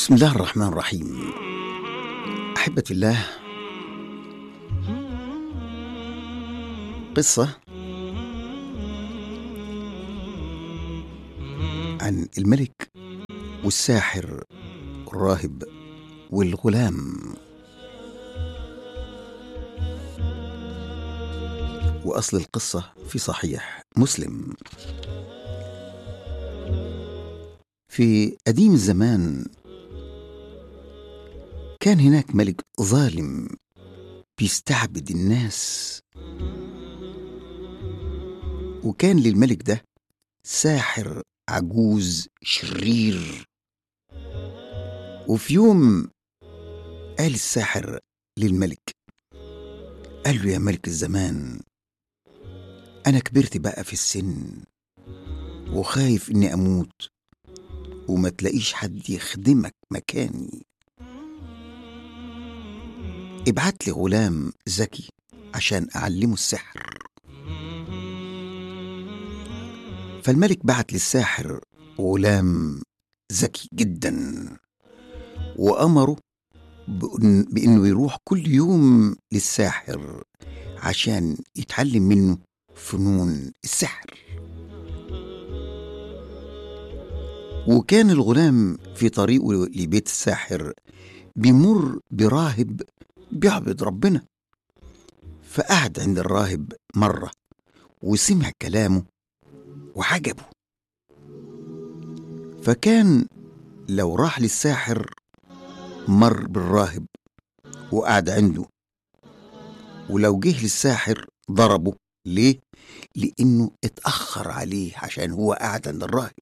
بسم الله الرحمن الرحيم أحبتي الله قصة عن الملك والساحر الراهب والغلام وأصل القصة في صحيح مسلم في قديم الزمان كان هناك ملك ظالم بيستعبد الناس وكان للملك ده ساحر عجوز شرير وفي يوم قال الساحر للملك قال له يا ملك الزمان أنا كبرت بقى في السن وخايف إني أموت وما تلاقيش حد يخدمك مكاني ابعت لي غلام ذكي عشان أعلمه السحر فالملك بعت للساحر غلام ذكي جدا وأمره بأن- بإنه يروح كل يوم للساحر عشان يتعلم منه فنون السحر وكان الغلام في طريقه لبيت الساحر بيمر براهب بيعبد ربنا فقعد عند الراهب مرة وسمع كلامه وعجبه فكان لو راح للساحر مر بالراهب وقعد عنده ولو جه للساحر ضربه ليه؟ لأنه اتأخر عليه عشان هو قاعد عند الراهب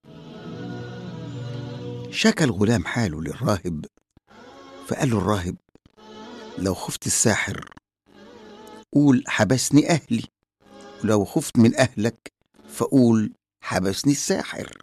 شكى الغلام حاله للراهب فقال له الراهب لو خفت الساحر قول حبسني أهلي ولو خفت من أهلك فقول حبسني الساحر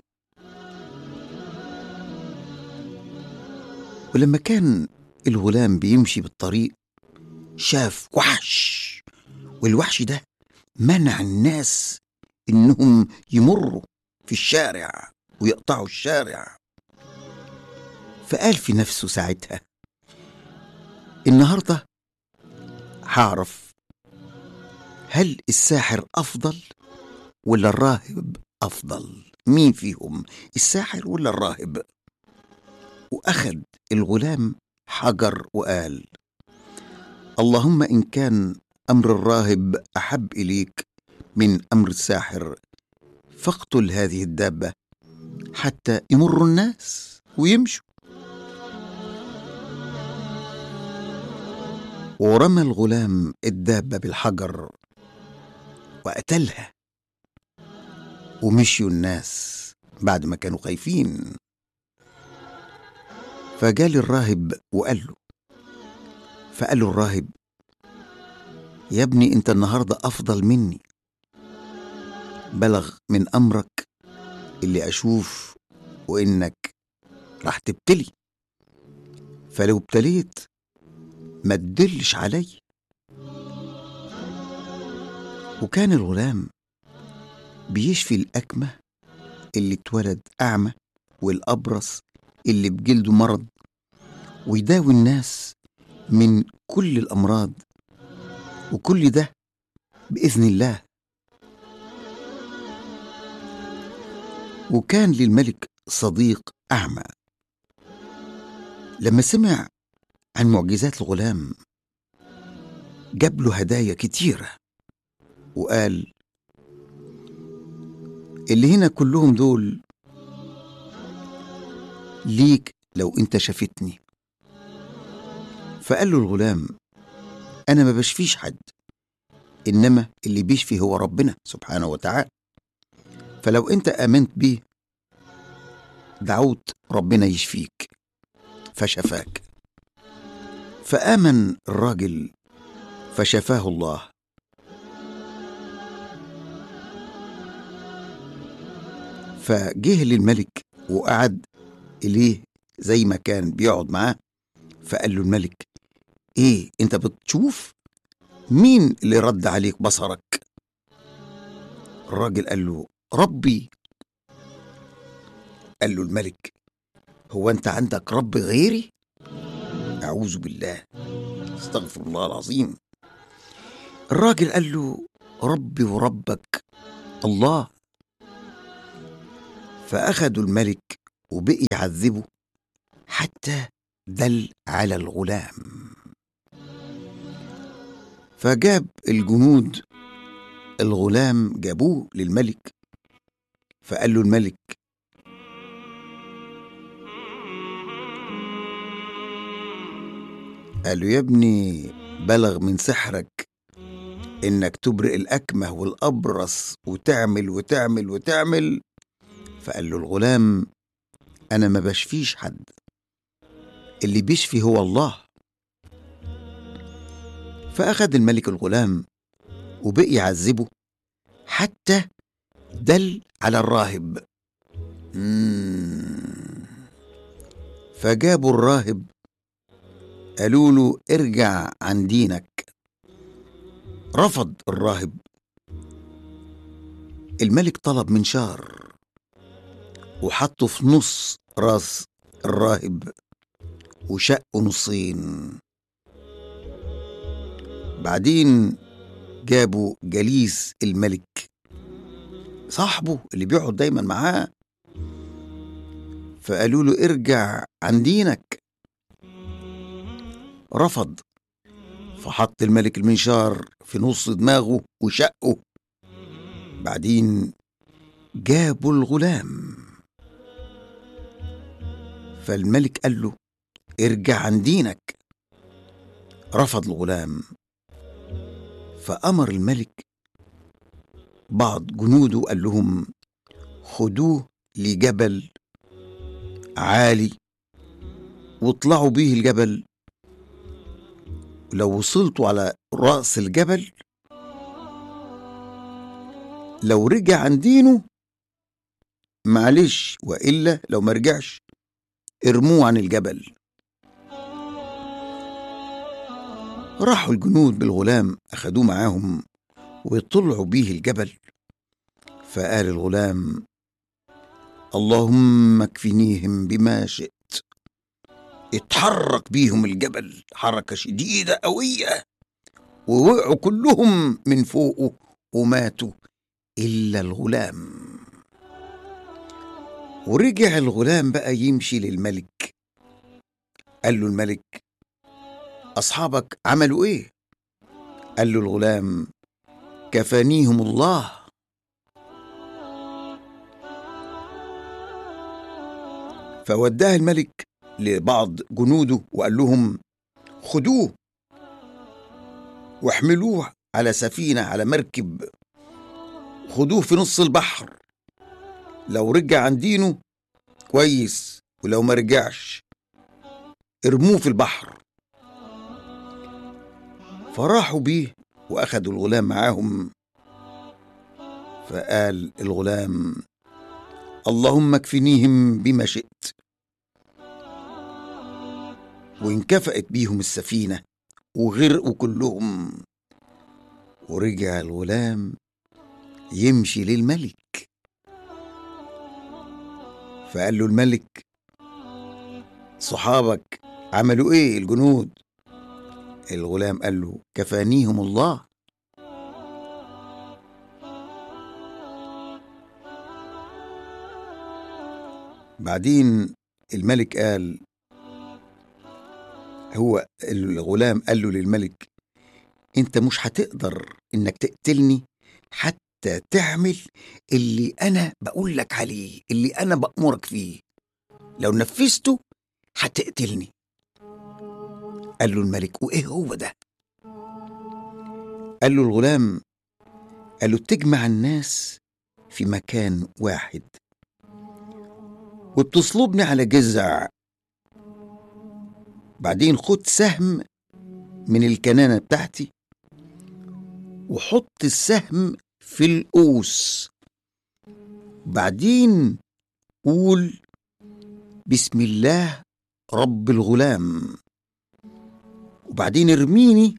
ولما كان الغلام بيمشي بالطريق شاف وحش والوحش ده منع الناس إنهم يمروا في الشارع ويقطعوا الشارع فقال في نفسه ساعتها النهارده هعرف هل الساحر افضل ولا الراهب افضل مين فيهم الساحر ولا الراهب واخد الغلام حجر وقال اللهم ان كان امر الراهب احب اليك من امر الساحر فاقتل هذه الدابه حتى يمر الناس ويمشوا ورمى الغلام الدابة بالحجر وقتلها ومشيوا الناس بعد ما كانوا خايفين فجال الراهب وقال له فقال له الراهب يا ابني انت النهارده افضل مني بلغ من امرك اللي اشوف وانك راح تبتلي فلو ابتليت ما تدلش علي وكان الغلام بيشفي الأكمة اللي اتولد أعمى والأبرص اللي بجلده مرض ويداوي الناس من كل الأمراض وكل ده بإذن الله وكان للملك صديق أعمى لما سمع عن معجزات الغلام جاب له هدايا كتيرة وقال اللي هنا كلهم دول ليك لو انت شافتني فقال له الغلام انا ما بشفيش حد انما اللي بيشفي هو ربنا سبحانه وتعالى فلو انت امنت بيه دعوت ربنا يشفيك فشفاك فآمن الراجل فشفاه الله فجه للملك وقعد إليه زي ما كان بيقعد معاه فقال له الملك ايه انت بتشوف مين اللي رد عليك بصرك الراجل قال له ربي قال له الملك هو أنت عندك رب غيري؟ أعوذ بالله استغفر الله العظيم الراجل قال له ربي وربك الله فأخدوا الملك وبقي يعذبه حتى دل على الغلام فجاب الجنود الغلام جابوه للملك فقال له الملك قال له يا ابني بلغ من سحرك انك تبرئ الاكمه والابرص وتعمل وتعمل وتعمل فقال له الغلام انا ما بشفيش حد اللي بيشفي هو الله فاخد الملك الغلام وبقي يعذبه حتى دل على الراهب مم. فجابوا الراهب قالوا له ارجع عن دينك رفض الراهب الملك طلب منشار وحطه في نص راس الراهب وشقه نصين بعدين جابوا جليس الملك صاحبه اللي بيقعد دايما معاه فقالوا له ارجع عن دينك رفض فحط الملك المنشار في نص دماغه وشقه بعدين جابوا الغلام فالملك قال له ارجع عن دينك رفض الغلام فأمر الملك بعض جنوده قال لهم خدوه لجبل عالي واطلعوا بيه الجبل لو وصلتوا على رأس الجبل لو رجع عن دينه معلش وإلا لو ما رجعش ارموه عن الجبل راحوا الجنود بالغلام أخدوه معاهم وطلعوا بيه الجبل فقال الغلام اللهم اكفنيهم بما شئت اتحرك بيهم الجبل حركة شديدة قوية ووقعوا كلهم من فوقه وماتوا إلا الغلام ورجع الغلام بقى يمشي للملك قال له الملك أصحابك عملوا إيه؟ قال له الغلام كفانيهم الله فوداه الملك لبعض جنوده وقال لهم خدوه واحملوه على سفينة على مركب خدوه في نص البحر لو رجع عن دينه كويس ولو ما رجعش ارموه في البحر فراحوا بيه واخدوا الغلام معاهم فقال الغلام اللهم اكفنيهم بما شئت وانكفأت بيهم السفينة وغرقوا كلهم ورجع الغلام يمشي للملك فقال له الملك صحابك عملوا ايه الجنود الغلام قال له كفانيهم الله بعدين الملك قال هو الغلام قال له للملك انت مش هتقدر انك تقتلني حتى تعمل اللي انا بقول لك عليه اللي انا بأمرك فيه لو نفذته هتقتلني قال له الملك وايه هو ده قال له الغلام قال له تجمع الناس في مكان واحد وبتصلبني على جذع بعدين خد سهم من الكنانة بتاعتي وحط السهم في القوس بعدين قول بسم الله رب الغلام وبعدين ارميني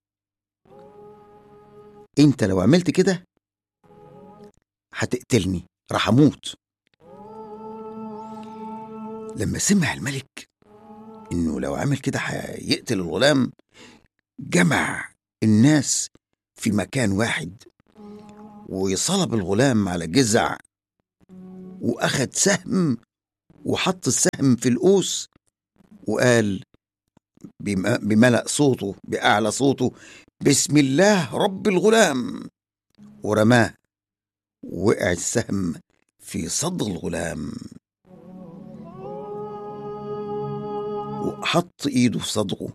انت لو عملت كده هتقتلني راح اموت لما سمع الملك إنه لو عمل كده هيقتل الغلام جمع الناس في مكان واحد وصلب الغلام على جذع وأخد سهم وحط السهم في القوس وقال بم- بملأ صوته بأعلى صوته بسم الله رب الغلام ورماه وقع السهم في صدر الغلام وحط ايده في صدره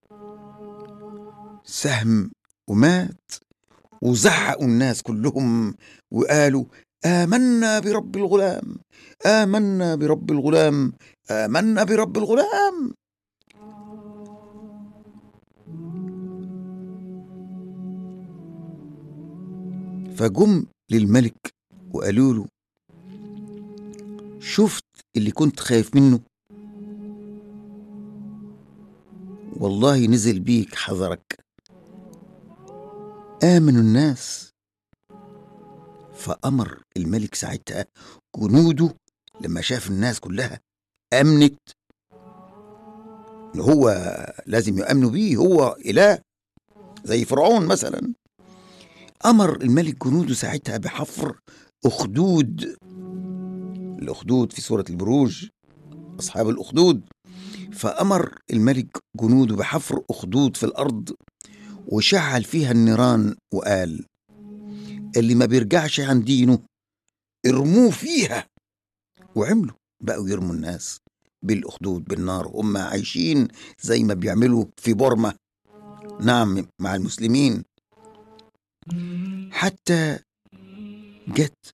سهم ومات وزعقوا الناس كلهم وقالوا آمنا برب الغلام آمنا برب الغلام آمنا برب الغلام فجم للملك وقالوا له شفت اللي كنت خايف منه والله نزل بيك حذرك آمنوا الناس فأمر الملك ساعتها جنوده لما شاف الناس كلها أمنت إن هو لازم يؤمنوا بيه هو إله زي فرعون مثلا أمر الملك جنوده ساعتها بحفر أخدود الأخدود في سورة البروج أصحاب الأخدود فأمر الملك جنوده بحفر أخدود في الأرض وشعل فيها النيران وقال اللي ما بيرجعش عن دينه ارموه فيها وعملوا بقوا يرموا الناس بالأخدود بالنار هم عايشين زي ما بيعملوا في بورما نعم مع المسلمين حتى جت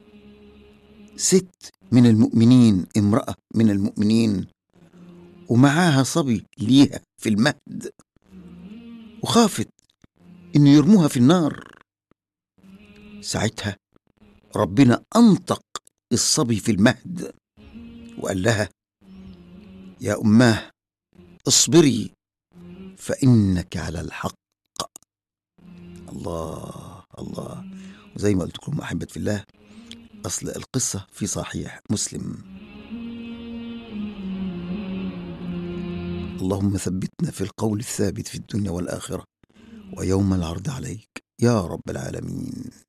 ست من المؤمنين امرأة من المؤمنين ومعاها صبي ليها في المهد وخافت إنه يرموها في النار ساعتها ربنا أنطق الصبي في المهد وقال لها يا أماه اصبري فإنك على الحق الله الله وزي ما قلت لكم أحبة في الله أصل القصة في صحيح مسلم اللهم ثبتنا في القول الثابت في الدنيا والآخرة ويوم العرض عليك يا رب العالمين